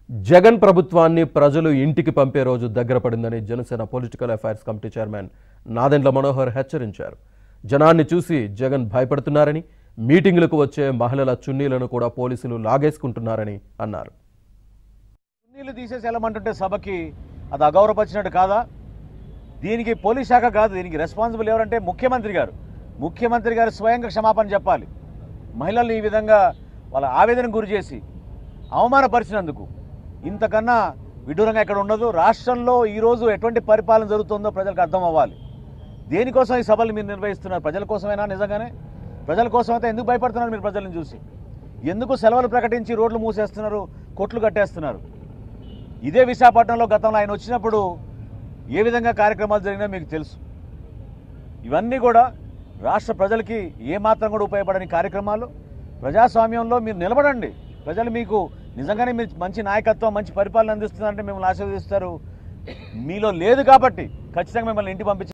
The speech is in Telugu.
జగన్ ప్రభుత్వాన్ని ప్రజలు ఇంటికి పంపే రోజు దగ్గర పడిందని Janasena political affairs committee chairman Nadendla Manohar హెచ్చరించారు జనాన్ని చూసి జగన్ భయపడుతున్నారని మీటింగులకు వచ్చే మహిళల చున్నీలను కూడా పోలీసులు లాగేసుకుంటున్నారని అన్నారు నీళ్లు తీసేసి వెళ్ళమంటుంటే సభకి అది అగౌరవపరిచినట్టు కాదా దీనికి పోలీస్ శాఖ కాదు దీనికి రెస్పాన్సిబుల్ ఎవరంటే ముఖ్యమంత్రి గారు ముఖ్యమంత్రి గారు స్వయంగా క్షమాపణ చెప్పాలి మహిళల్ని ఈ విధంగా వాళ్ళ ఆవేదన గురి చేసి అవమానపరిచినందుకు ఇంతకన్నా విడ్డూరంగా ఎక్కడ ఉండదు రాష్ట్రంలో ఈరోజు ఎటువంటి పరిపాలన జరుగుతుందో ప్రజలకు అర్థం అవ్వాలి దేనికోసం ఈ సభలు మీరు నిర్వహిస్తున్నారు ప్రజల కోసమేనా నిజంగానే ప్రజల కోసం అయితే ఎందుకు భయపడుతున్నారు మీరు ప్రజలను చూసి ఎందుకు సెలవులు ప్రకటించి రోడ్లు మూసేస్తున్నారు కొట్లు కట్టేస్తున్నారు ఇదే విశాఖపట్నంలో గతంలో ఆయన వచ్చినప్పుడు ఏ విధంగా కార్యక్రమాలు జరిగినా మీకు తెలుసు ఇవన్నీ కూడా రాష్ట్ర ప్రజలకి ఏమాత్రం కూడా ఉపయోగపడని కార్యక్రమాలు ప్రజాస్వామ్యంలో మీరు నిలబడండి ప్రజలు మీకు నిజంగానే మీరు మంచి నాయకత్వం మంచి పరిపాలన అందిస్తున్నారంటే మిమ్మల్ని ఆశీర్వదిస్తారు మీలో లేదు కాబట్టి ఖచ్చితంగా మిమ్మల్ని ఇంటికి పంపించి